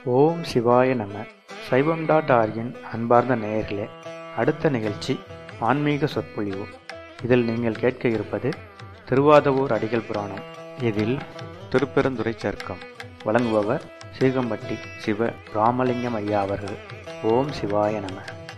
ஓம் சிவாய நம சைவம் டாட் ஆர்கின் அன்பார்ந்த நேயர்களே அடுத்த நிகழ்ச்சி ஆன்மீக சொற்பொழிவு இதில் நீங்கள் கேட்க இருப்பது திருவாதவூர் அடிகள் புராணம் இதில் திருப்பெருந்துறை சர்க்கம் வழங்குபவர் சீகம்பட்டி சிவ ராமலிங்கம் ஐயா அவர்கள் ஓம் சிவாய நம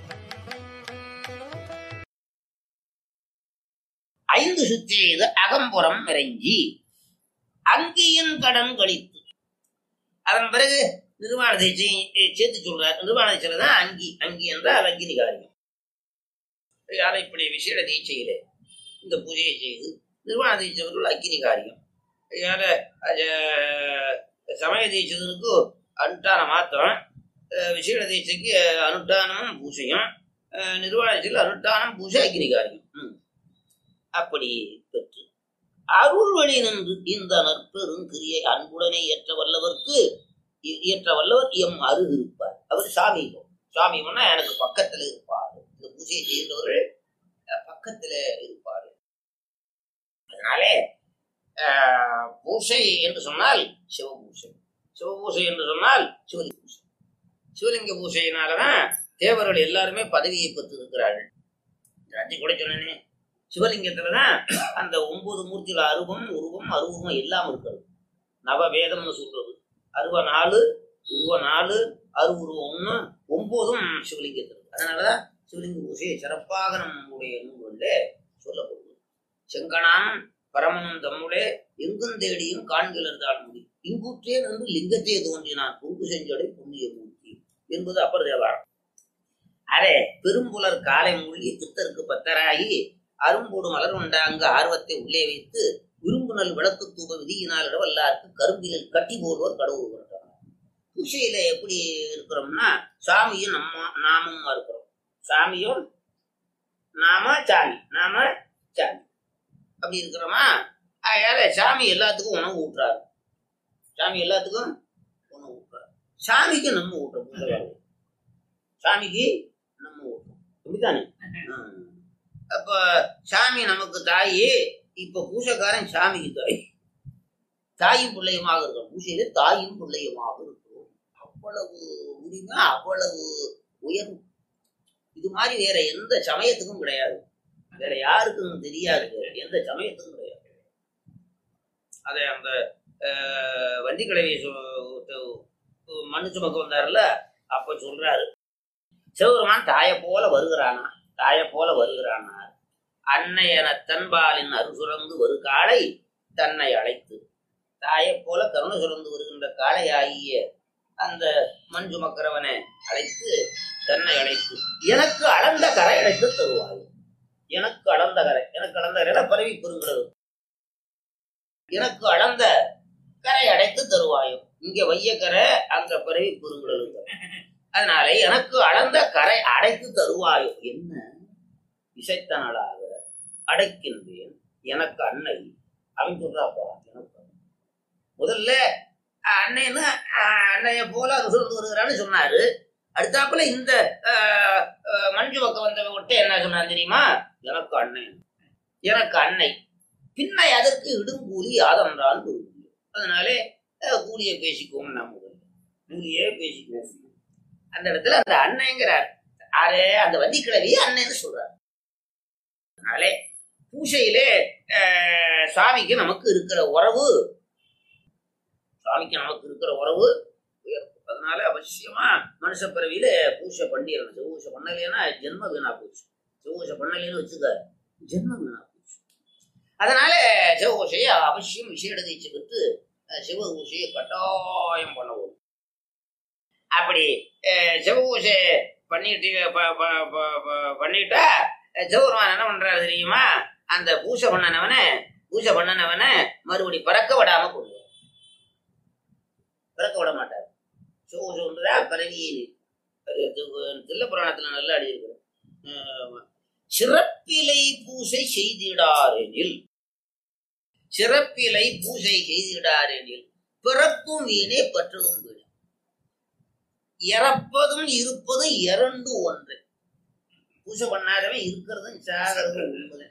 ஐந்து சுற்றி செய்து அகம்புறம் இறைஞ்சி அங்கியின் கடன் கழித்து அதன் பிறகு நிர்வாண தீட்சை சேர்த்து சொல்றார் நிர்வாண தீட்சையில தான் அங்கி அங்கி என்றால் அங்கினி காரியம் யாரை இப்படி விசேட தீட்சையிலே இந்த பூஜையை செய்து நிர்வாண தீட்சைக்குள் அக்கினி காரியம் அதனால அது, சமய தீட்சைக்கு அனுஷ்டானம் மாத்திரம் அஹ், விசேட தீட்சைக்கு அனுஷ்டானமும் பூஜையும் அஹ், நிர்வாண தீட்சையில் அனுஷ்டானம் பூஜை அக்கினி காரியம் ம். அப்படி பெற்று அருள் வழி நின்று இந்த நற்பெரும் கிரியை அன்புடனே ஏற்ற வல்லவர்க்கு இ- ஏற்ற வல்லவர் எம் அருகு இருப்பார் அவர் சாமி சாமின்னா எனக்கு பக்கத்துல இருப்பார் இந்த பூஜையை செய்கிறவர்கள் அஹ், பக்கத்துல இருப்பார் அதனாலே அஹ், பூசை என்று சொன்னால் சிவபூசை சிவபூசை என்று சொன்னால் சிவலிங்க பூசை சிவலிங்க பூசையினாலதான் தேவர்கள் எல்லாருமே பதவியை பெற்று இருக்கிறார்கள் அஞ்சு கூட சொன்னேனே சிவலிங்கத்துலதான் அந்த ஒன்பது மூர்த்தியில அருவம் உருவம் அருவம் எல்லாம் இருக்கிறது நவவேதம்னு சொல்றது அருவ நாலு உருவ நாலு அருவுருவம் ஒண்ணு ஒன்பதும் சிவலிங்கத்தில் இருக்கு அதனாலதான் சிவலிங்க பூசையை சிறப்பாக நம்முடைய நூல்களிலே சொல்லப்படுது செங்கணான் பரமனும் தம்முளே எங்கும் தேடியும் காண்கிறதால் முடி இங்குற்றே நின்று லிங்கத்தே தோன்றினான் பொங்கு செஞ்சடை புண்ணிய மூர்த்தி என்பது அப்பர் தேவாரம் அதே பெரும்புலர் காலை மூழ்கி பித்தருக்கு பத்தராகி அரும்போடு மலர் உண்டாங்க ஆர்வத்தை உள்ளே வைத்து விரும்புநல் விளக்கு தூப விதியினால் இடவல்லாருக்கு கரும்பிலில் கட்டி போடுவோர் கடவுள் கொண்டார் பூசையில எப்படி இருக்கிறோம்னா சாமியும் நம்ம நாமும் இருக்கிறோம் சாமியும் நாம சாமி நாம சாமி அப்படி இருக்கிறோமா அதனால சாமி எல்லாத்துக்கும் உணவு ஊட்டுறாரு சாமி எல்லாத்துக்கும் உணவு ஊட்டுறாரு சாமிக்கு நம்ம ஊட்டுறோம் பூசை வேலை. சாமிக்கு நம்ம ஊட்டுறோம் அப்படித்தானே ஆ. அப்ப சாமி நமக்கு தாயி இப்ப பூசைக்காரன் சாமிக்கு தாய் தாயும் பிள்ளையுமாக இருக்கிறோம் பூசையில தாயும் பிள்ளையுமாக இருக்கிறோம் அவ்வளவு உரிமை அவ்வளவு உயர்வு இது மாதிரி வேற எந்த சமயத்துக்கும் கிடையாது வேற யாருக்கும் தெரியாது எந்த சமயத்துக்கும் கிடையாது அதை அந்த அஹ், வண்டிக்கிழவி மண்ணு சுமக்க வந்தாருல அப்ப சொல்றாரு சிவபெருமான் தாயை போல வருகிறானா தாயை போல வருகிறானார் அன்னை என தன்பாலின் அருசுரந்து ஒரு காளை தன்னை அழைத்து தாயைப் போல கருணை சுரந்து வருகின்ற காளை ஆகிய அந்த மஞ்சு மக்கரவனை அழைத்து தன்னை அழைத்து எனக்கு அளந்த கரை அழைத்து தருவாய் எனக்கு அளந்த கரை எனக்கு அளந்த கரை பரவி பெறுகிறது எனக்கு அளந்த கரை அடைத்து தருவாயோ இங்க வையக்கரை அங்க பரவி பெருங்குடலுங்க அதனால எனக்கு அளந்த கரை அடைத்து தருவாயோ என்ன இசைத்தனளாக அடைக்கின்றேன் எனக்கு அன்னை அவன் சொல்றாப்பா எனக்கு அன்னை. முதல்ல அஹ், அன்னைன்னு அஹ், அன்னைய போல ருசுரந்து வருகிறான்னு சொன்னாரு அடுத்தாப்புல இந்த அஹ், அஹ், மஞ்சு பக்கம் வந்த விட்டு என்ன சொன்னார் தெரியுமா எனக்கு அன்னை எனக்கு அன்னை பின்னை அதற்கு இடுங்கூலி யாதென்றால் கூலி அதனாலே அஹ், கூலியை பேசிக்குவோம் நம்ம கூலியே பேசிக்குவோம் அந்த இடத்துல அந்த அன்னைங்கிறார் ஆரே அந்த வந்திக்கிழவி அன்னைன்னு சொல்றார் அதனாலே பூசையிலே அஹ், சாமிக்கு நமக்கு இருக்கிற உறவு சாமிக்கு நமக்கு இருக்கிற உறவு உயர்வு அதனால அவசியமா மனுஷ பிறவியில பூசை பண்ணிடணும் சிவபூசை பண்ணலைன்னா ஜென்ம வீணா போச்சு சிவபூசை பண்ணலைன்னு வச்சுக்க ஜென்மம் வீணா போச்சு அதனால சிவபூசையை அவசியம் விசேட தீட்சை பெற்று அஹ், சிவபூசையை கட்டாயம் பண்ணவும் அப்படி அஹ், சிவபூசை பண்ணிட்டு ப- ப- ப- ப- பண்ணிட்டா அஹ், சிவபெருமான் என்ன பண்றாரு தெரியுமா அந்த பூசை பண்ணனவனை பூசை பண்ணனவனை மறுபடி பறக்க விடாம கொண்டு பிறக்க விட மாட்டார் சிவபூசை ஒன்றுதான் பரவியே தில்ல புராணத்துல நல்லா அடி இருக்கு சிறப்பிலை பூசை செய்திடாரெனில் சிறப்பிலை பூசை செய்திடாரெனில் பிறப்பும் வீணே பற்றதும் வீணே இறப்பதும் இருப்பதும் இரண்டு ஒன்று பூஜை பண்ணாதவன் இருக்கிறதும் சாகிறதும் உண்மை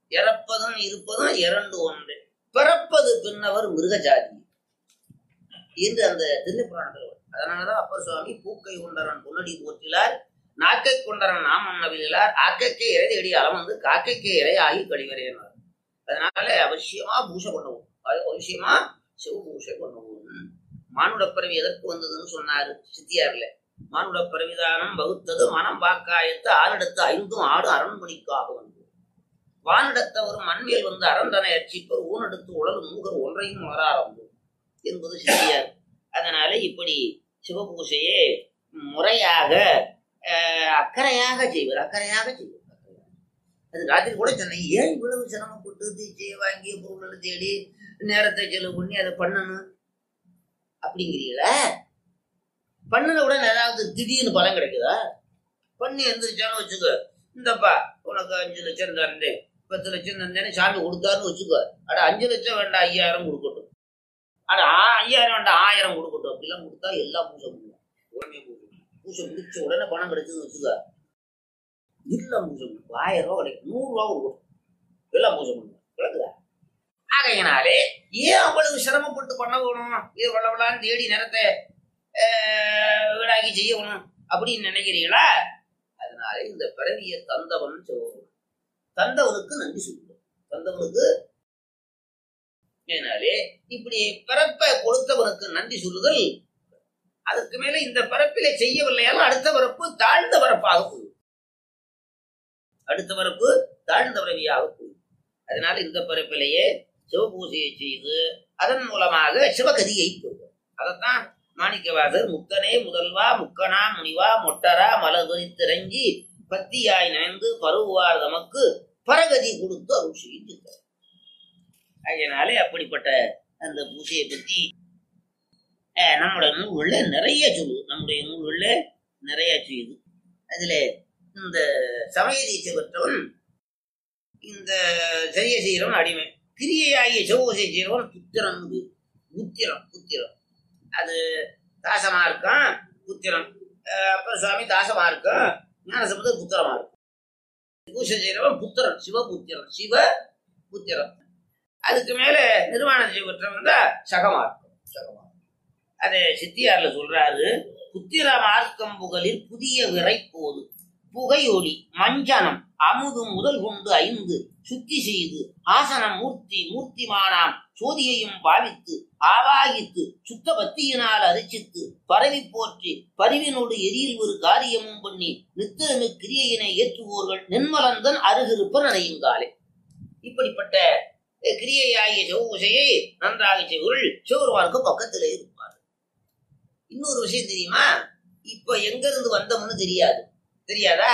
இறப்பதும் இருப்பதும் இரண்டு ஒன்று பிறப்பது பின்னவர் மிருகஜாதி என்று அந்த திருப்புராணத்தில் வரும். அதனாலதான் அப்பர் சுவாமி பூக்கை கொண்டரன் பொன்னடி போற்றிலார் நாக்கை கொண்டரன் நாமம் நவிலார் ஆக்கைக்கே இறை தேடி அலமந்து காக்கைக்கே இறை ஆகி கழிவறையினார் அதனால அவசியமா பூசை பண்ணுவோம் அது அவசியமா சிவ பூசை பண்ணுவோம் மானுட பிறவி எதற்கு வந்ததுன்னு சொன்னாரு சித்தியார்ல மானுட பிறவிதானம் வகுத்தது மனம் வாக்காயத்து ஆனிடத்து ஐந்தும் ஆடு அரண்மணிக்காக வந்து வானிடத்தவரும் மண்வியல் வந்து அரண்டனை அர்ச்சிப்பர் ஊனெடுத்து உலக மூகர் ஒன்றையும் வராரம்பு என்பது சித்தியார் அதனால இப்படி சிவபூசையே முறையாக அஹ், அக்கறையாக செய்வர் அக்கறையாக செய்வர் அது ராத்திரி கூட சொன்னேன் ஏன் இவ்வளவு சிரமப்பட்டு தீச்சையை வாங்கி பொருளை தேடி நேரத்தை செலவு பண்ணி அதை பண்ணணும் அப்படிங்கிறீங்களா பண்ணுன உடனே ஏதாவது திடீர்னு பலன் கிடைக்குதா பண்ணி எந்திரிச்சாலும் வச்சுக்கோ இந்தப்பா உனக்கு அஞ்சு லட்சம் தரேன் பத்து லட்சம் தந்தேன்னு சாமி கொடுத்தாருன்னு வச்சுக்கோ அட அஞ்சு லட்சம் வேண்டாம் ஐயாயிரம் கொடுக்கட்டும் அட ஆ- ஐயாயிரம் வேண்டாம் ஆயிரம் கொடுக்கட்டும் அப்படிலாம் கொடுத்தா எல்லாம் பூசை பண்ணுவோம் உடனே பூசை பூசை முடிச்ச உடனே பணம் கிடைச்சதுன்னு வச்சுக்கோ எல்லாம் பூசை பண்ணுவோம் ஆயிரம் ரூபா கிடைக்கும் நூறு ரூபா கொடுக்கட்டும் எல்லாம் பூசை பண்ணுவோம் விளக்குதா ஆகையினாலே ஏன் அவ்வளவு சிரமப்பட்டு பண்ண வேணும் இது வளவலான்னு தேடி நேரத்தை ஆஹ், வீடாக்கி செய்யணும் அப்படின்னு நினைக்கிறீங்களா அதனால இந்த பிறவியை தந்தவன் சொல்லுவோம் தந்தவனுக்கு நன்றி சொல்லுவோம் தந்தவனுக்கு ஏனாலே இப்படி பிறப்பை கொடுத்தவனுக்கு நன்றி சொல்லுதல் அதுக்கு மேல இந்த பிறப்பிலே செய்யவில்லையாலும் அடுத்த பிறப்பு தாழ்ந்த பிறப்பாக போகும் அடுத்த பிறப்பு தாழ்ந்த பிறவியாக போகும் அதனால இந்த பிறப்பிலேயே சிவபூஜையை செய்து அதன் மூலமாக சிவகதியை பெறுவோம் அதைத்தான் மாணிக்கவாசர் முத்தனே முதல்வா முக்கனா முனிவா மொட்டரா மலர் குறித்திறங்கி பத்தியாய் நினைந்து பருவார் தமக்கு பரகதி கொடுத்து அருள் செய்கின்றார் அதனாலே அப்படிப்பட்ட அந்த பூஜையை பத்தி அஹ், நம்முடைய நூல்கள்ல நிறைய சொல்லுது நம்முடைய நூல்கள்ல நிறைய செய்யுது அதுல இந்த சமய தீட்சை பெற்றவன் இந்த செய்ய செய்கிறவன் அடிமை கிரியையாகிய செவ்வூசை செய்கிறவன் புத்திரன் புத்திரம் புத்திரம் அது தாசமா இருக்கான் புத்திரம் அஹ் அப்புறம் சுவாமி தாசமா இருக்கும் ஞானசம்பந்தர் புத்திரமா இருக்கும் பூசை செய்கிறவன் புத்திரன் சிவபுத்திரன் சிவ புத்திரன் அதுக்கு மேல நிர்வாண செய்வற்றவன் தான் சகமா இருக்கும் சகமா அது சித்தியார்ல சொல்றாரு புத்திர மார்க்கம் புகழில் புதிய விரை போது புகையொளி மஞ்சனம் அமுது முதல் கொண்டு ஐந்து சுத்தி செய்து ஆசனம் மூர்த்தி மூர்த்திமானாம் சோதியையும் பாவித்து ஆவாகித்து சுத்த பத்தியினால் அரிச்சித்து பரவி போற்றி பரிவினோடு எரியில் ஒரு காரியமும் பண்ணி நித்திரமி கிரியையினை ஏற்றுவோர்கள் நென்மலந்தன் அருகிருப்ப நினையுங்காலே இப்படிப்பட்ட அஹ், கிரியையாகிய செவ்வூசையை நன்றாக செய்வர்கள் சிவருமானுக்கு பக்கத்திலே இருப்பார் இன்னொரு விஷயம் தெரியுமா இப்ப எங்க இருந்து வந்தோம்னு தெரியாது தெரியாதா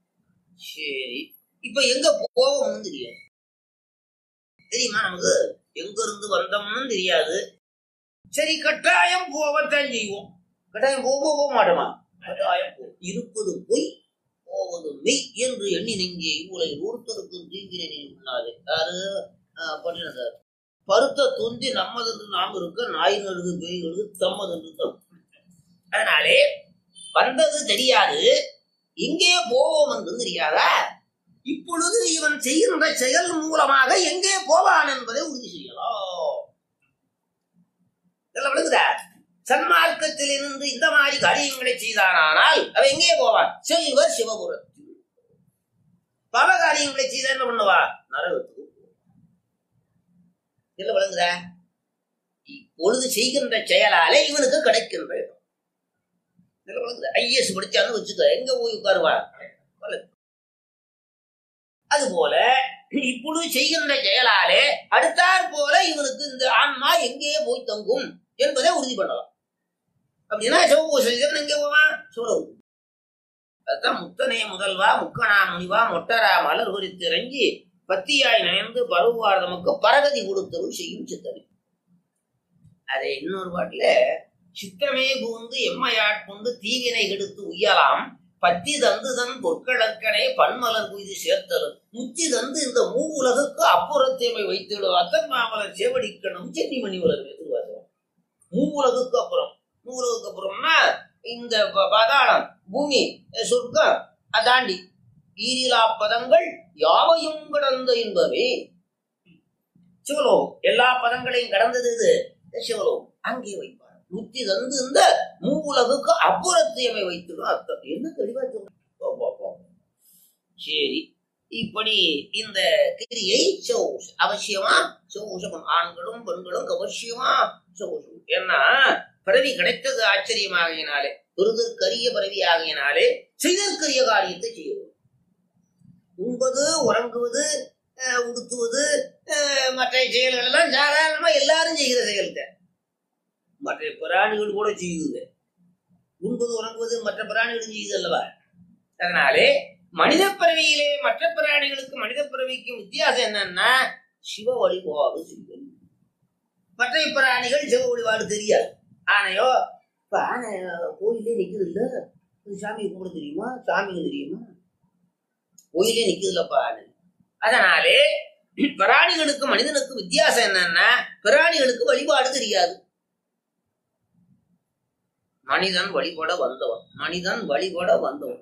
சரி இப்ப எங்க போவோம்னு தெரியாது தெரியுமா நமக்கு எங்க இருந்து வந்தோம்னு தெரியாது சரி கட்டாயம் போவத்தான் செய்வோம் கட்டாயம் போவோம் போக மாட்டோமா கட்டாயம் போ இருப்பது பொய் போவது மெய் என்று எண்ணி நெங்கே உலகில் ஒருத்தருக்கும் தீங்கினை உள்ளாது யாரு ஆஹ் பட்டினத்தார் பருத்த தொந்தி நம்மதென்று நாம் இருக்க நாய் நடுது பேய் நடுது தம்மதென்று தம் அதனாலே வந்தது தெரியாது எங்கே போவோம் என்று தெரியாதா இப்பொழுது இவன் செய்கின்ற செயல் மூலமாக எங்கே போவான் என்பதை உறுதி செய்யலாம் இதெல்லாம் விளங்குதா சன்மார்க்கத்திலிருந்து இந்த மாதிரி காரியங்களை செய்தானால் அவன் எங்கே போவான் செல்வர் சிவபுரத்தில் பல காரியங்களை செய்தா என்ன பண்ணுவா நரகத்துக்கு போவான். இதெல்லாம் விளங்குதா இப்பொழுது செய்கின்ற செயலாலே இவனுக்கு கிடைக்கின்ற இடம் இதெல்லாம் விளங்குதா ஐஎஸ் படிச்சான்னு வச்சுக்க எங்க போய் உட்காருவா அது போல இப்பொழுது செய்கின்ற செயலாலே அடுத்தாற் போல இவனுக்கு இந்த ஆன்மா எங்கே போய் தங்கும் என்பதை உறுதி பண்ணலாம் அப்படின்னா சிவபூசை செய்கிறவன் எங்கே போவான் சிவலோகம் அதுதான் முத்தனே முதல்வா முக்கணா முனிவா மொட்டரா மலர் குறித்து இறங்கி பத்தியாய் நயந்து பருவார் நமக்கு பரகதி கொடுத்தருள் செய்யும் சித்தனை அதை இன்னொரு பாட்டுல சித்தமே கூர்ந்து எம்மையாட்கொண்டு தீவினை கெடுத்து உய்யலாம் பத்தி தந்து தன் பொற்களற்கனே பன்மலர் குய்து சேர்த்தலும் முத்தி தந்து இந்த மூ உலகுக்கு அப்புறத்தேமை வைத்திடும் அத்தன் மாமலர் சேவடிக்கணும் சென்னி மணி உலகம் எதிர்வாசம் மூ உலகுக்கு அப்புறம் மூ உலகுக்கு அப்புறம்னா இந்த ப- பாதாளம் பூமி அஹ் சொர்க்கம் அதாண்டி ஈரிலா பதங்கள் யாவையும் கடந்த இன்பமே சிவலோகம் எல்லா பதங்களையும் கடந்தது இது சிவலோகம் அங்கே வைப்பார் புத்தி தந்து இந்த மூவுலகுக்கு அப்புறத்தியமை வைத்துடும் அர்த்தம் என்ன தெளிவா சொல்றேன் போ, போ, போ. சரி இப்படி இந்த கிரியை சௌஷ அவசியமா சௌஷம் ஆண்களும் பெண்களும் அவசியமா சௌஷம் ஏன்னா பிறவி கிடைத்தது ஆச்சரியமாகினாலே பெறுதற்கரிய பிறவி ஆகினாலே செய்தற்கரிய காரியத்தை செய்யவும் உண்பது உறங்குவது அஹ், உடுத்துவது அஹ், மற்ற செயல்கள் எல்லாம் சாதாரணமா எல்லாரும் செய்கிற செயல்கள் மற்ற பிராணிகள் கூட செய்யுது உண்பது உறங்குவது மற்ற பிராணிகள் செய்யுது அல்லவா அதனாலே மனித பிறவியிலே மற்ற பிராணிகளுக்கு மனித பிறவிக்கும் வித்தியாசம் என்னன்னா சிவ வழிபாடு செய்தல் மற்ற பிராணிகள் சிவ வழிபாடு தெரியாது ஆனையோ இப்ப ஆனை கோயிலே நிக்குது இல்ல இது சாமி கும்பிட தெரியுமா சாமிக்கு தெரியுமா கோயிலே நிக்குது இல்லப்பா ஆனை அதனாலே பிராணிகளுக்கு மனிதனுக்கு வித்தியாசம் என்னன்னா பிராணிகளுக்கு வழிபாடு தெரியாது மனிதன் வழிபட வந்தவன் மனிதன் வழிபட வந்தவன்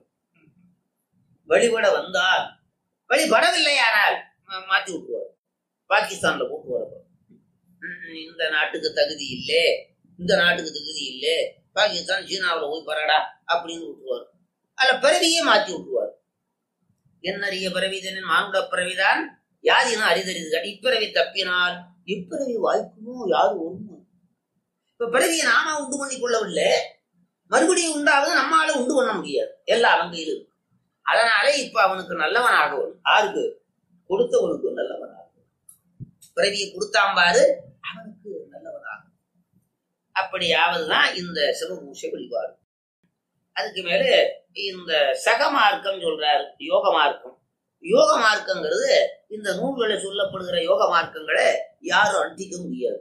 வழிபட வந்தால் வழிபடவில்லையானால் ம- மாத்தி விட்டுருவார் பாகிஸ்தான்ல போட்டு வரப்போ இந்த நாட்டுக்கு தகுதி இல்லை இந்த நாட்டுக்கு தகுதி இல்லை பாகிஸ்தான் சீனாவுல போய் பரடா அப்படின்னு விட்டுருவார் அதுல பிறவியே மாத்தி விட்டுருவார் என்னறிய பிறவிதனின் மானுட பிறவிதான் யாதினும் அரிதறிதுகள் இப்பிறவி தப்பினால் இப்பிறவி வாய்க்குமோ யாரு ஒண்ணு இப்ப பிறவியை நாம உண்டு பண்ணி கொள்ளவில்லை மறுபடியும் உண்டாவது நம்மால உண்டு பண்ண முடியாது எல்லாம் அவங்க இருக்கு அதனாலே இப்ப அவனுக்கு நல்லவன் ஆகணும் யாருக்கு கொடுத்தவனுக்கு நல்லவன் ஆகணும் பிறவியை கொடுத்தாம்பாரு அவனுக்கு நல்லவன் ஆகும் அப்படியாவதுதான் இந்த சிவபூஷை வழிபாடு அதுக்கு மேல இந்த சக மார்க்கம் சொல்றாரு யோக மார்க்கம் யோக மார்க்கங்கிறது இந்த நூல்களில் சொல்லப்படுகிற யோக மார்க்கங்களை யாரும் அண்டிக்க முடியாது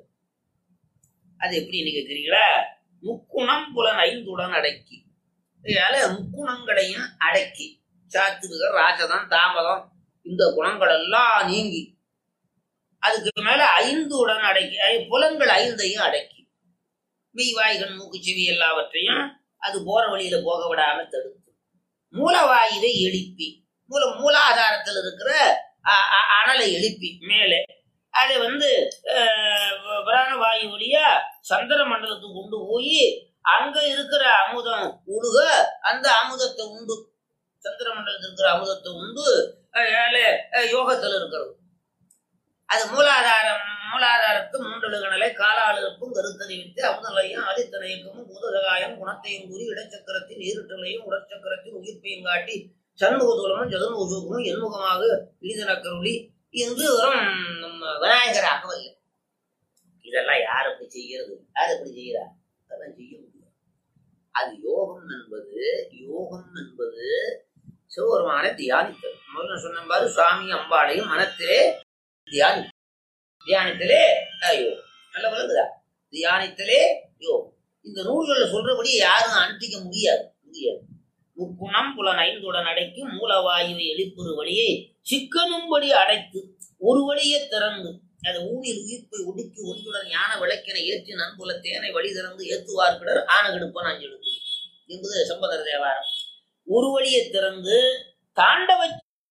அது எப்படி நீங்க தெரியுங்களா முக்குணம் புலன் ஐந்துடன் அடக்கி இதனால முக்குணங்களையும் அடக்கி சாத்துருக ராசதம் தாமதம் இந்த குணங்கள் எல்லாம் நீங்கி அதுக்கு மேல ஐந்து உடன் அடக்கி ஐ- புலன்கள் ஐந்தையும் அடக்கி மெய்வாய்கள் மூக்கு செவி எல்லாவற்றையும் அது போற வழியில போக விடாம தடுத்து மூலவாயுவை எழுப்பி மூல மூலாதாரத்தில் இருக்கிற அ- அ- அனலை எழுப்பி மேலே அது வந்து அஹ், பிராணவாயு வழியா சந்திர மண்டலத்துக்கு கொண்டு போய் அங்க இருக்கிற அமுதம் உழுக அந்த அமுதத்தை உண்டு சந்திர மண்டலத்தில் இருக்கிற அமுதத்தை உண்டு அஹ், ஏழு அஹ், யோகத்துல இருக்கிறது அது மூலாதாரம் மூலாதாரத்து மூன்றழுகணலை காலாளுக்கும் கருத்தறிவித்து அமுதலையும் ஆதித்தன இயக்கமும் பூதகாயம் குணத்தையும் கூறி இடச்சக்கரத்தின் ஈருட்டலையும் உடற்சக்கரத்தின் உயிர்ப்பையும் காட்டி சண்முகதூலமும் ஜெகன்முகமும் எண்முகமாக ஈதனக்கருளி என்று வரும் நம்ம விநாயகர் அகவல்ல இதெல்லாம் யார் அப்படி செய்கிறது யார் அப்படி செய்கிறா அதெல்லாம் செய்ய முடியும் அது யோகம் என்பது யோகம் என்பது சிவபெருமானை தியானித்தல் முதல்ல சொன்ன பாரு சுவாமி அம்பாளையும் மனத்திலே தியானி தியானத்திலே அஹ், யோகம் நல்ல விளங்குதா தியானித்தலே யோகம் இந்த நூல்கள்ல சொல்றபடி யாரும் அனுப்பிக்க முடியாது முடியாது முக்குணம் புலன் ஐந்துடன் அடைக்கும் மூலவாயுவை எழுப்புறு வழியை சிக்கனும்படி அடைத்து ஒரு வழியை திறந்து அது ஊனில் உயிர்ப்பை ஒடுக்கி ஒன்றுடன் ஞான விளக்கினை ஏற்றி நன்புல தேனை வழி திறந்து ஏத்துவார்கிடர் ஆனகெடுப்பன் அஞ்செடுத்து என்பது சம்பதர் தேவாரம் ஒரு வழியை திறந்து தாண்டவ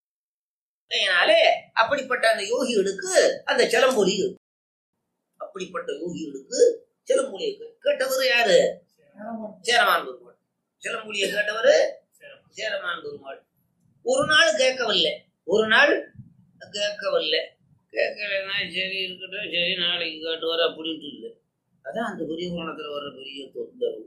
அதனாலே அப்படிப்பட்ட அந்த யோகிகளுக்கு அந்த சிலம்பொலி இருக்கு. அப்படிப்பட்ட யோகிகளுக்கு சிலம்பொலி இருக்கு. கேட்டவர் யாரு சேரமான் பெருமாள் சிலம்பொலியை கேட்டவர் சேரமான் பெருமாள் ஒரு நாள் கேட்கவில்லை ஒரு நாள் கேட்கவில்லை கேட்கலைன்னா சரி இருக்கட்டும் சரி நாளைக்கு காட்டுவார் அப்படின்ட்டு இல்லை அதான் அந்த பெரிய கோணத்துல வர்ற பெரிய தொந்தரவு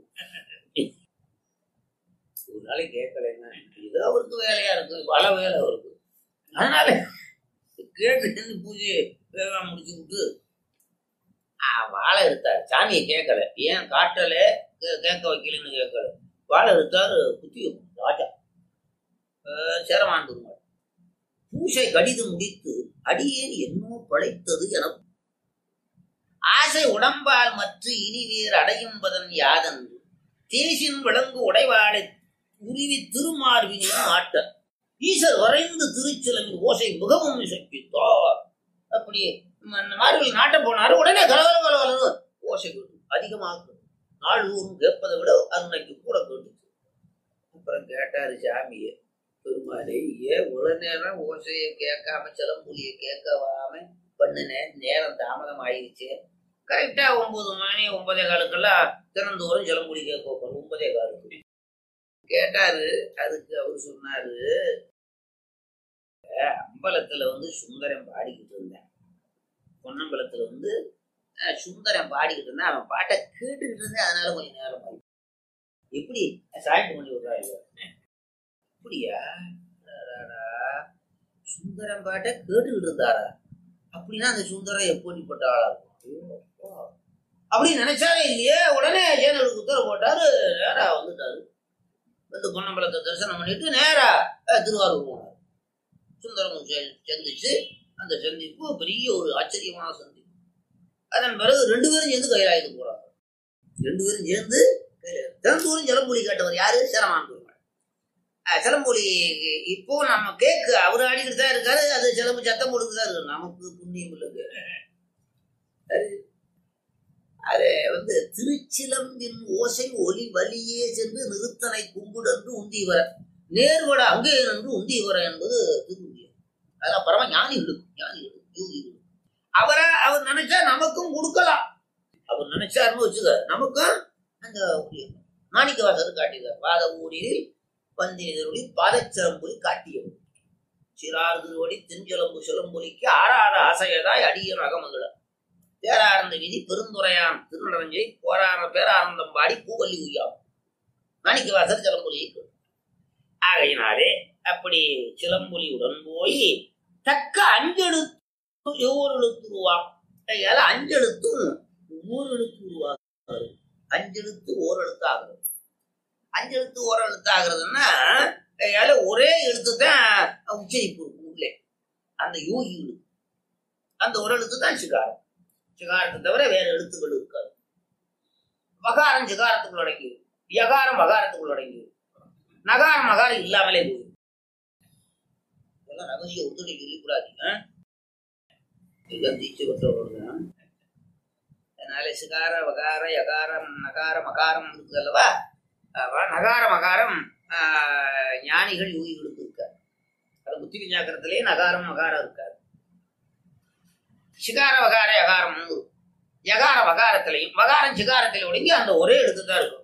ஒரு நாளைக்கு கேட்கலைன்னா இது அவருக்கு வேலையா இருக்கு பல வேலை அவருக்கு அதனால கேட்டு பூஜையை வேகமா முடிச்சு விட்டு ஆ, வாழை எடுத்தாரு சாமியை கேட்கல ஏன் காட்டல கே- கேட்க வைக்கலன்னு கேட்கல வாழை எடுத்தாரு குத்தி வைக்கணும், ராஜா அஹ், சேரமான் பெருமாள் பூசை கடிது முடித்து அடியேன் என்னோ படைத்தது என ஆசை உடம்பால் மற்ற இனி வேறு அடையும்பதன் யாதன்று தேசின் விளங்கு உடைவாளை உருவி திருமார்பினின் ஆட்ட ஈசர் வரைந்து திருச்சிலமின் ஓசை மிகவும் இசைப்பித்தார் அப்படி மார்பில் நாட்ட போனாரு உடனே கலவல கலவலன்னு ஓசை கேட்டு அதிகமாக கேட்டு. நாள்தோறும் கேட்பதை விட அன்னைக்கு கூட கேட்டுச்சு அப்புறம் கேட்டாரு சாமியை பெருமாளே ஏன் இவ்வளவு நேரம் ஓசையை கேட்காம சிலம்புலியை கேட்காம பண்ணினேன் நேரம் தாமதம் ஆயிருச்சு கரெக்டா ஒன்பது மணி ஒன்பதே காலுக்கெல்லாம் திறந்தோறும் ஜலம்புடி கேட்க வைப்பாரு ஒன்பதே காலுக்கு கேட்டாரு அதுக்கு அவர் சொன்னாரு "அஹ், அம்பலத்துல வந்து சுந்தரம் பாடிக்கிட்டு இருந்தேன் பொன்னம்பலத்துல வந்து அஹ், சுந்தரம் பாடிக்கிட்டு இருந்தேன் அவன் பாட்டை கேட்டுக்கிட்டு இருந்தேன் அதனால கொஞ்சம் நேரம் ஆகி எப்படி சாய்ட்டு பண்ணி விடுறாரு அப்படியா அடாடா. சுந்தரம் பாட்டை கேட்டுக்கிட்டு இருந்தாரா அப்படின்னா அந்த சுந்தரம் எப்படிப்பட்ட ஆளா இருக்கும் ஐயோ, அப்பா. அப்படி நினைச்சாலே இல்லையே உடனே ஜேனலுக்கு உத்தரவு போட்டாரு நேரா வந்துட்டாரு வந்து பொன்னம்பலத்தை தரிசனம் பண்ணிட்டு நேரா அஹ், திருவாரூர் போனார் சுந்தரம் சே- சந்திச்சு அந்த சந்திப்பு பெரிய ஒரு ஆச்சரியமான சந்திப்பு அதன் பிறகு ரெண்டு பேரும் சேர்ந்து கைலாயத்துக்கு போறாங்க ரெண்டு பேரும் சேர்ந்து கைலாயம் தினந்தோறும் ஜலம்புலி கேட்டவர் யாரு சிரமான் பெருமாள் அஹ், சிலம்பொலி இப்போ நம்ம கேக்கு அவர் ஆடிக்கிட்டு தான் இருக்காரு அது சிலம்பு சத்தம் போட்டுட்டு தான் இருக்கு நமக்கு புண்ணியம் இல்லைங்க அது வந்து திருச்சிலம்பின் ஓசை ஒலி வலியே சென்று நிறுத்தனை கும்பிடன்று உந்திவர நேர்வட அங்கே நின்று உந்திவர என்பது திருவுந்தியம் அதெல்லாம் பரம ஞானிகளுக்கு ஞானிகளுக்கு யோகிகளுக்கு அவரை அவர் நினைச்சா நமக்கும் கொடுக்கலாம் அவர் நினைச்சாருன்னு வச்சுக்க நமக்கும் அந்த மாணிக்க வாசகர் காட்டியதார் வாத ஊரில் வந்தினொலி பாதச்சிலம்பொலி காட்டியது சிறார் திருவடி திஞ்சலம்பு சிலம்பொலிக்கு ஆறாத ஆசையதாய் அடியன் அகமகள பேரானந்த விதி பெருந்துரையான் திருநடஞ்சை போரான பேரானந்தம் பாடி பூவல்லி உய்யாம் மாணிக்க வாசகர் சிலம்பொலியை கேட்டார். ஆகையினாலே அப்படி சிலம்பொலியுடன் போய் தக்க அஞ்செழுத்து ஒவ்வொரு எழுத்து உருவாம் அதனால அஞ்செழுத்தும் ஒவ்வொரு எழுத்து உருவாக்குறது அஞ்செழுத்து ஓர் எழுத்து ஆகுறது அஞ்செழுத்து ஓர் எழுத்து ஆகுறதுன்னா அதனால ஒரே எழுத்து தான் உச்சரிப்பு இருக்கும் உள்ளே அந்த யோகிகளுக்கு அந்த ஒரு எழுத்து தான் சிகாரம் சிகாரத்தை தவிர வேற எழுத்துக்கள் இருக்காது வகாரம் சிகாரத்துக்குள் அடங்கியது யகாரம் வகாரத்துக்குள் அடங்கியது நகாரம் மகாரம் இல்லாமலே போகுது இதெல்லாம் ரகசிய ஒத்துணை சொல்லிக்கூடாது ஆ? எல்லாம் தீச்சு பெற்றவர்கள் அதனால சிகார வகார யகாரம் நகார மகாரம் இருக்கு அல்லவா அப்ப நகார மகாரம் ஆஹ், ஞானிகள் யோகிகளுக்கு இருக்காது அது புத்தி விஞ்ஞாக்கரத்திலேயே நகாரம் மகாரம் இருக்காது சிகார வகார யகாரம் மூணு யகார வகாரத்திலையும் வகாரம் சிகாரத்தில் ஒடுங்கி அந்த ஒரே எழுத்து தான் இருக்கும்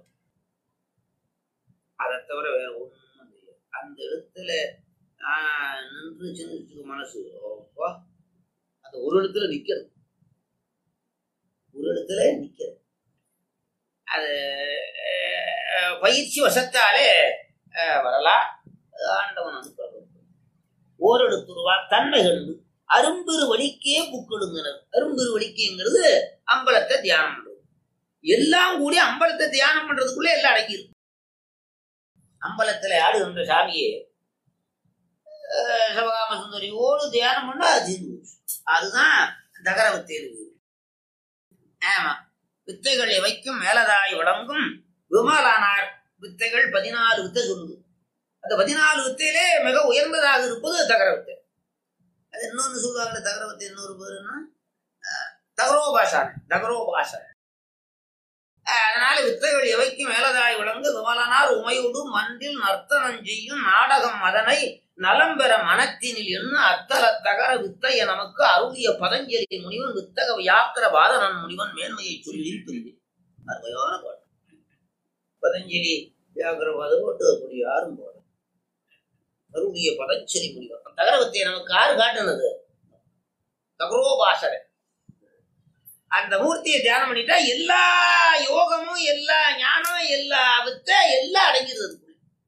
அதை தவிர வேற ஒண்ணும் இல்லை அந்த எழுத்துல ஆஹ், நின்றுச்சுன்னு வச்சுக்கோ மனசு அப்பா அந்த ஒரு இடத்துல நிக்கிறது ஒரு இடத்துல நிக்கிறது அது அஹ், பயிற்சி வசத்தாலே அஹ், வரலாம் ஆண்டவன் அனுப்புறது ஓரெழுத்துருவா தன்மை கண்டு அரும்பெரு வழிக்கே புக்கெடுங்கினர் அரும்பெரு வழிக்கைங்கிறது அம்பலத்தை தியானம் பண்றது எல்லாம் கூடி அம்பலத்தை தியானம் பண்றதுக்குள்ள எல்லாம் அடங்கியிருக்கு அம்பலத்துல ஆடுகின்ற சாமியே அஹ், சிவகாம சுந்தரியோடு தியானம் பண்ணா அது தீர்ந்து போச்சு. அதுதான் தகர வித்தேரு ஆமா வித்தைகள் எவைக்கும் மேலதாய் வழங்கும் விமலானார் வித்தைகள் பதினாறு வித்தை சொல்லுது அந்த பதினாலு வித்தையிலே மிக உயர்ந்ததாக இருப்பது தகர வித்தை அது இன்னொன்னு சொல்லுவாங்கல்ல தகர வித்தை இன்னொரு பேருன்னா அஹ், தகரோபாசனை தகரோபாசனை அஹ், அதனால வித்தைகள் எவைக்கும் மேலதாய் விளங்கு விமலனார் உமையோடு மன்றில் நர்த்தனம் செய்யும் நாடகம் அதனை நலம் பெற மனத்தினில் என்ன அத்தல தகர வித்தைய நமக்கு அருளிய பதஞ்சலி முனிவன் வித்தக வியாக்கிர பாதனன் முனிவன் மேன்மையை சொல்லி பிரிவு அருமையான பாட்டு பதஞ்சலி வியாக்கிர பாதம் போட்டு அப்படி யாரும் போட அருளிய பதஞ்சலி முனிவன் தகர வித்தையை நமக்கு யாரு காட்டுனது தகரோபாசனை அந்த மூர்த்தியை தியானம் பண்ணிட்டா எல்லா யோகமும் எல்லா ஞானம் எல்லா வித்தை எல்லாம் அடங்கிடுது அதுக்குள்ள.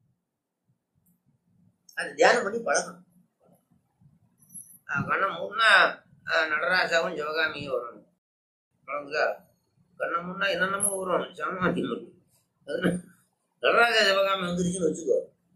அது தியானம் பண்ணி பழகணும் ஆஹ் கண்ணை மூணா நடராஜாவும் சிவகாமியும் வரணும் பழங்குதா கண்ணை மூணா என்னென்னமோ வரும் சிவகாமி வரும் அது நடராஜா சிவகாமி வந்துருச்சுன்னு வச்சுக்கோ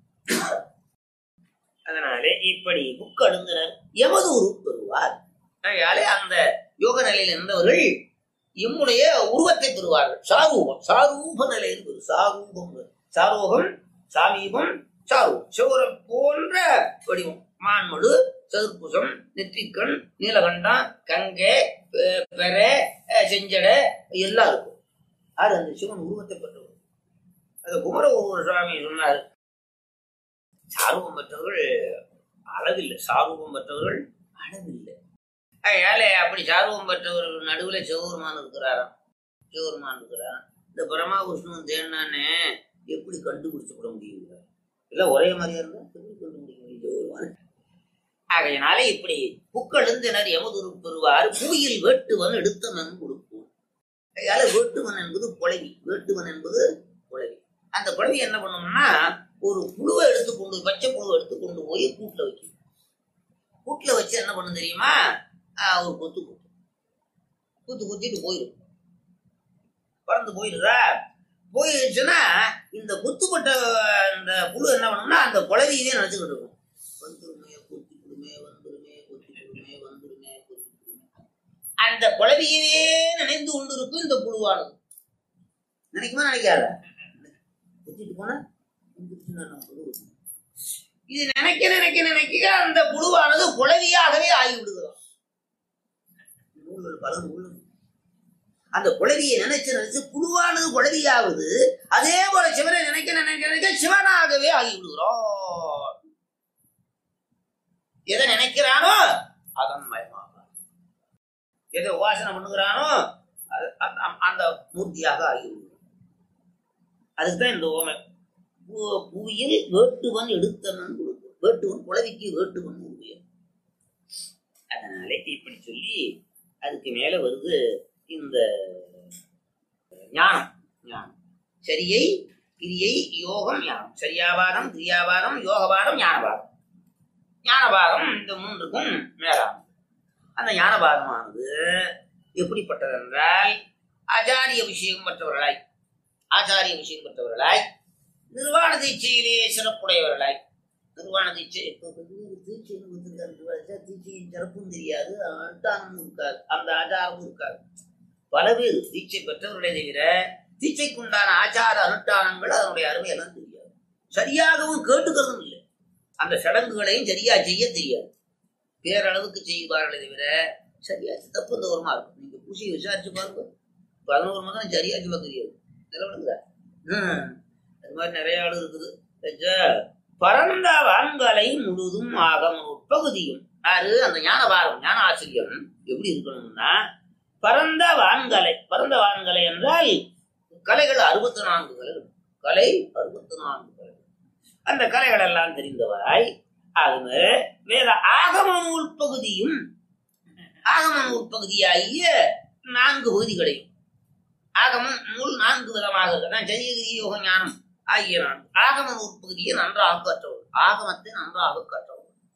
அதனாலே இப்படி புக் அடுங்கினர் எமது உருவு பெறுவார் அதனாலே அந்த யோக நிலையில் இருந்தவர்கள் எம்முடைய உருவத்தை பெறுவார்கள் சாரூபம் சாரூப நிலையில் பெறு சாரூபம் சாரோகம் சாமீபம் சாரு சிவரம் போன்ற வடிவம் மான்மடு சதுர்புசம் நெற்றிக்கண் நீலகண்டம் கங்கை பெ- பெரை அஹ், செஞ்சடை எல்லாம் இருக்கும் யாரு அந்த சிவன் உருவத்தை பெற்றவர் அது குமர உருவ சுவாமி சொன்னார் சாரூபம் பெற்றவர்கள் அளவில்லை சாரூபம் பெற்றவர்கள் அளவில்லை அதனால அப்படி சார்வம் பெற்றவர்கள் நடுவுல சிவபெருமான் இருக்கிறாராம் சிவபெருமான் இருக்கிறாராம் இந்த பிரம்மா விஷ்ணு தேடினானே எப்படி கண்டுபிடிச்சு விட முடியுங்கிறார் எல்லாம் ஒரே மாதிரியா இருந்தா எப்படி கண்டுபிடிக்க முடியும் சிவபெருமான் ஆகையினாலே இப்படி புக்களந்தினர் எமதுரு பெறுவார் பூயில் வேட்டுவன் எடுத்தவன் கொடுப்போம் அதனால வேட்டுவன் என்பது குழவி வேட்டுவன் என்பது குழவி அந்த குழவி என்ன பண்ணும்னா ஒரு புழுவை எடுத்து கொண்டு பச்சை புழுவை எடுத்து கொண்டு போய் கூட்டுல வைக்கும் கூட்டுல வச்சு என்ன பண்ணும் தெரியுமா ஆஹ் ஒரு கொத்து குத்து குத்து குத்திட்டு போயிடும் பறந்து போயிடுதா போயிடுச்சுன்னா இந்த குத்துப்பட்ட இந்த புழு என்ன பண்ணும்னா அந்த குழவியவே நினைச்சுக்கிட்டு இருக்கும் வந்துருமே கொத்திக்கிடுமே வந்துருமே கொத்திக்கிடுமே வந்துருமே கொத்திக்கிடுமே அந்த குழவியவே நினைந்து கொண்டு இருக்கும் இந்த புழுவானது நினைக்குமா நினைக்காத குத்திட்டு போனா வந்துருச்சுன்னா நம்ம புழு இருக்கும். இது நினைக்க நினைக்க நினைக்க அந்த புழுவானது குழவியாகவே ஆகி விடுகிறோம் நூல்கள் பல நூல்கள் அந்த குழவியை நினைச்சு நினைச்சு புழுவானது குழவியாகுது அதே போல சிவனை நினைக்க நினைக்க நினைக்க சிவனாகவே ஆகி விடுகிறோம் எதை நினைக்கிறானோ அதன் மயமாக எதை உபாசனை பண்ணுகிறானோ அது அந்த- அந்த- அந்த மூர்த்தியாக ஆகி விடுகிறோம் அதுக்குதான் இந்த ஓமை பூ- புவியில் வேட்டுவன் எடுத்தவன் கொடுக்கும் வேட்டுவன் குழவிக்கு வேட்டுவன் உருவியல் அதனால இப்படி சொல்லி அதுக்கு மேல வருது இந்த ஞானம் ஞானம் சரியை கிரியை யோகம் ஞானம் சரியாபாதம் கிரியாபாதம் யோகபாதம் ஞானபாதம் ஞானபாதம் இந்த மூன்றுக்கும் மேலாகும் அந்த ஞானபாதமானது எப்படிப்பட்டது என்றால் ஆச்சாரிய விஷயம் பெற்றவர்களாய் ஆச்சாரிய விஷயம் பெற்றவர்களாய் நிர்வாண தீட்சையிலே சிறப்புடையவர்களாய் நிர்வாண தீட்சை இப்போ தீட்சை தீட்சையின் சிறப்பும் தெரியாது அனுஷ்டானமும் இருக்காது அந்த ஆச்சாரமும் இருக்காது பல பேர் தீட்சை பெற்றவர்களே தவிர தீட்சைக்குண்டான ஆச்சார அனுஷ்டானங்கள் அதனுடைய அருமை எல்லாம் தெரியாது சரியாகவும் கேட்டுக்கிறதும் இல்லை அந்த சடங்குகளையும் சரியா செய்ய தெரியாது பேரளவுக்கு செய்வார்களே தவிர சரியா தப்பு தோறமா இருக்கும் நீங்க பூசியை விசாரிச்சு பாருங்க பதினோரு மாதம் சரியா சொல்ல தெரியாது நிலவடுங்களா ஹம் அது மாதிரி நிறைய ஆள் இருக்குது சரியா? பரந்த வான்கலை முழுதும் ஆகம் உட்பகுதியும் யாரு அந்த ஞானபாரம் ஞான ஆசிரியம் எப்படி இருக்கணும்னா பரந்த வான்கலை பரந்த வான்கலை என்றால் கலைகள் அறுபத்தி நான்கு கலைகள் கலை அறுபத்தி நான்கு கலைகள் அந்த கலைகள் எல்லாம் தெரிந்தவராய் அது வேற ஆகம நூல் பகுதியும் ஆகம நூல் பகுதியாகிய நான்கு பகுதிகளையும் ஆகமம் நூல் நான்கு விதமாக இருக்கிறது சரியகிரி யோக ஞானம் ஆகிய நான்கு ஆகம நூல் பகுதியை நன்றாக கற்றவர் ஆகமத்தை நன்றாக கற்றவர்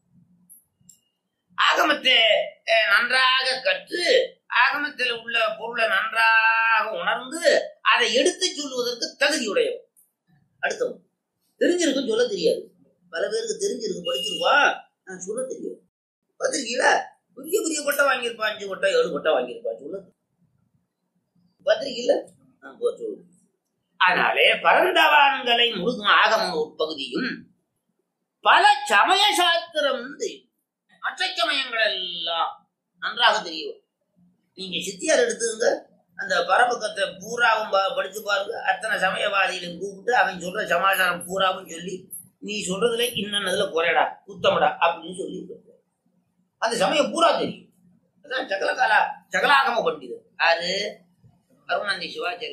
ஆகமத்தை அஹ், நன்றாக கற்று ஆகமத்தில் உள்ள பொருளை நன்றாக உணர்ந்து அதை எடுத்து சொல்வதற்கு தகுதியுடையவர் அடுத்தவன் தெரிஞ்சிருக்கும் சொல்ல தெரியாது பல பேருக்கு தெரிஞ்சிருக்கு படிச்சிருப்பான் நான் சொல்ல தெரியும் பார்த்திருக்கீங்களா பெரிய பெரிய கொட்டை வாங்கியிருப்பான் அஞ்சு கொட்டை ஏழு கொட்டை வாங்கியிருப்பான் சொல்ல பார்த்திருக்கீங்களா நான் போ சொல்லு அதனாலே பரந்தவான்களை முழுதும் ஆகம உட்பகுதியும் பல சமய சாஸ்திரம் தெரியும் மற்ற சமயங்கள் எல்லாம் நன்றாக தெரியும் நீங்க சித்தியார் எடுத்துங்க அந்த பரபக்கத்தை பூராவும் பா- படிச்சு பாருங்க அத்தனை சமயவாதிகளையும் கூப்பிட்டு அவன் சொல்ற சமாச்சாரம் பூராவும் சொல்லி நீ சொல்றதுல இன்னதுல குறையடா குத்தமடா அப்படின்னு சொல்லி கொடுப்பார். அந்த சமயம் பூரா தெரியும் அதான் சகலகாலா சகலாகம பண்டிதர் யாரு அருணாந்தி சிவாச்சாரி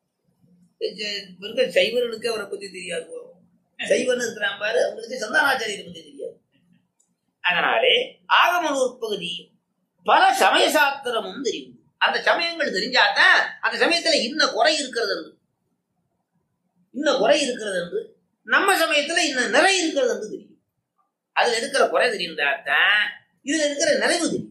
இருக்க சைவர்களுக்கு அவரை பத்தி தெரியாது சைவன் இருக்கிறான் பாரு அவங்களுக்கு சந்தானாச்சாரியரை பத்தி தெரியாது அதனாலே ஆகம உட்பகுதி பல சமய சாஸ்திரமும் தெரியும் அந்த சமயங்கள் தெரிஞ்சாதான் அந்த சமயத்துல இன்ன குறை இருக்கிறது என்று இன்ன குறை இருக்கிறது என்று நம்ம சமயத்துல இன்ன நிறை இருக்கிறது என்று தெரியும் அதுல இருக்கிற குறை தெரிந்தாதான் இதுல இருக்கிற நிறைவு தெரியும்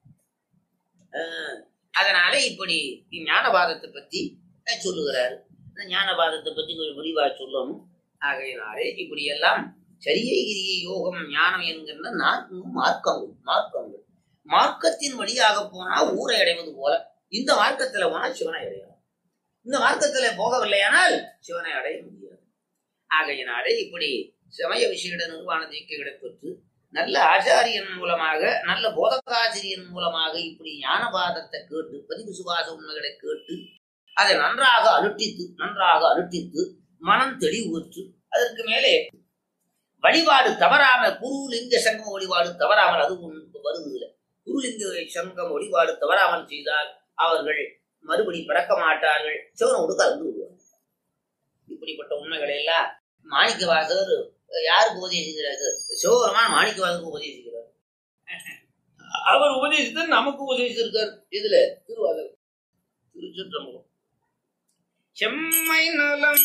ஆஹ், அதனால இப்படி ஞானபாதத்தை பத்தி அஹ், சொல்லுகிறாரு இந்த ஞானபாதத்தை பத்தி கொஞ்சம் விரிவா சொல்லணும் ஆகையினாலே இப்படி எல்லாம் சரியை கிரியை யோகம் ஞானம் என்கின்ற நான்கு மார்க்கங்கள் மார்க்கங்கள் மார்க்கத்தின் வழியாக போனா ஊரை அடைவது போல இந்த மார்க்கத்துல போனா சிவனை அடையலாம் இந்த மார்க்கத்துல போகவில்லையானால் சிவனை அடைய முடியாது ஆகையினாலே இப்படி சமய விஷய நிர்வாண தீக்கைகளை பெற்று நல்ல ஆச்சாரியன் மூலமாக நல்ல போதகாசிரியன் மூலமாக இப்படி ஞானபாதத்தை கேட்டு பதிவு சுபாச உண்மைகளை கேட்டு அதை நன்றாக அனுட்டித்து நன்றாக அனுட்டித்து மனம் தெளிவுற்று அதற்கு மேலே வழிபாடு தவறாமல் குரு லிங்க சங்கம் வழிபாடு தவறாமல் அது ஒன்று வருது இதுல. குருலிங்க சங்கம் வழிபாடு தவறாமல் செய்தால் அவர்கள் மறுபடி பிறக்க மாட்டார்கள் சிவனோடு கலந்து விடுவார் இப்படிப்பட்ட உண்மைகளை எல்லாம் மாணிக்க வாசகர் யாருக்கு உபதேசிக்கிறாரு சிவபெருமான் மாணிக்க வாசகருக்கு உபதேசிக்கிறார் அவர் உபதேசித்து நமக்கு உபதேசிச்சிருக்கார் இதுல திருவாசகம் திருச்சிற்றம்பலம் செம்மை நலம்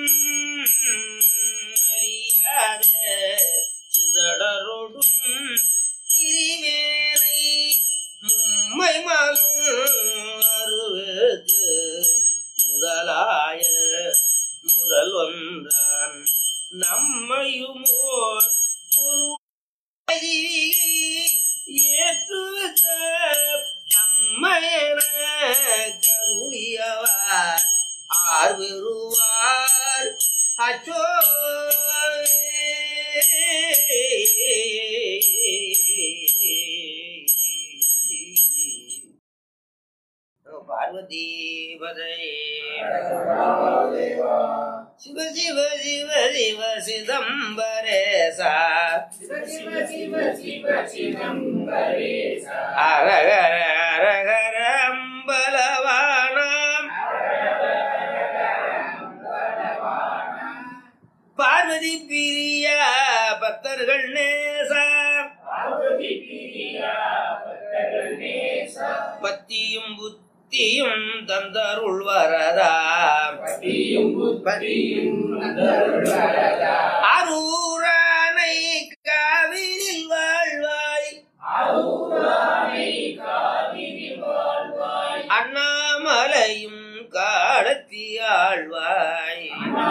அறியாத சிதடரொடும் திரிவேலை மும்மை மலம் அருவது முதலாய முதல் ஒன்றான் நம்மையுமோர் ஒரு ஏற்றுவத அம்மையன கருளியவார் ஆர்வருவார் அச்சோ பார்வதி சிவ சிவ சிவ சிவ சிதம்பரேசா அரகர அரகர அம்பலவானாம் பார்வதி பிரியா பக்தர்கள் நேசா பத்தியும் புத்தியும் தந்தருள் வரதா அரூரானை காவிரில் வாழ்வாய் அண்ணாமலையும் காலத்தி ஆழ்வாய்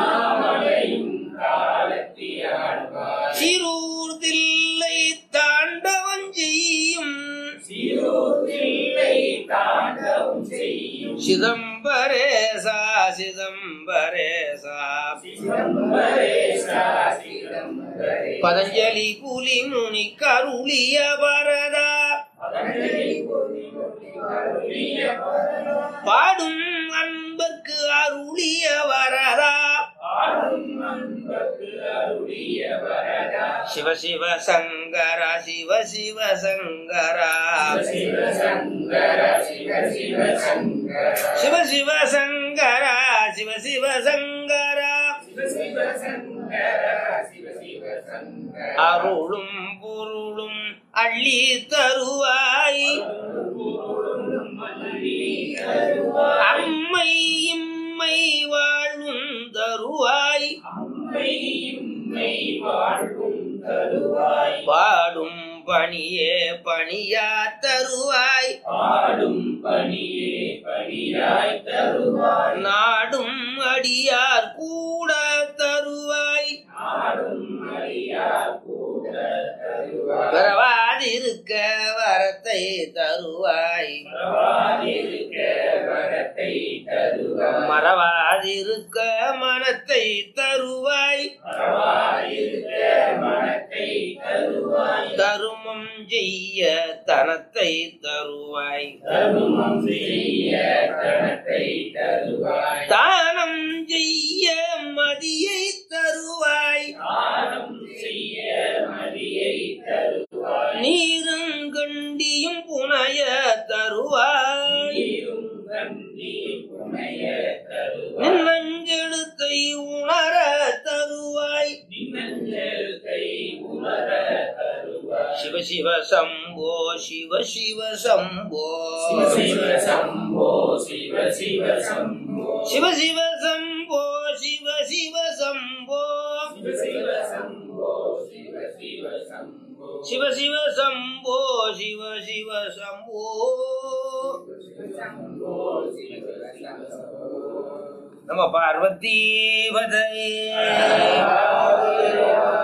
சிறூர் தில்லை தாண்டவம் செய்யும் சிதம்பரேசா சிதம்பரேசா பதஞ்சலி புலி முனி கருளிய வரதா பாடும் அன்பர்க்கு அருளிய வரதா சிவ சிவ சங்கர சிவ சிவ சங்கரா சிவ சிவ சங்கரா சிவ சிவ சங்கரா அருளும் பொருளும் அள்ளி தருவாய் அம்மை இம்மை வாழும் தருவாய் பாடும் பணியே பணியா தருவாய் நாடும் அடியார் கூட தருவாய் பிறவாதிருக்க வரத்தை தருவாய் மறவாதிருக்க மனத்தை தருவாய் தருமம் செய்ய தனத்தை தருவாய் தானம் செய்ய மதியை தருவாய் நீருங்கண்டியும் புனைய தருவாய் நின்னஞ்செழுத்தை உணர தருவாய் சிவ சிவ சம்போ சிவ சிவ சம்போ சிவ சம்போ சிவ சிவ சம்போ சிவ சிவ சம்போ சிவ சிவ சம்போ சிவ சிவ சம்போ சிவ சிவ சம்போ சிவ சிவ சம்போ சிவ சிவ சம்போ சம்போ சிவ சிவ சம்போ நம பார்வதி பதையே ஹர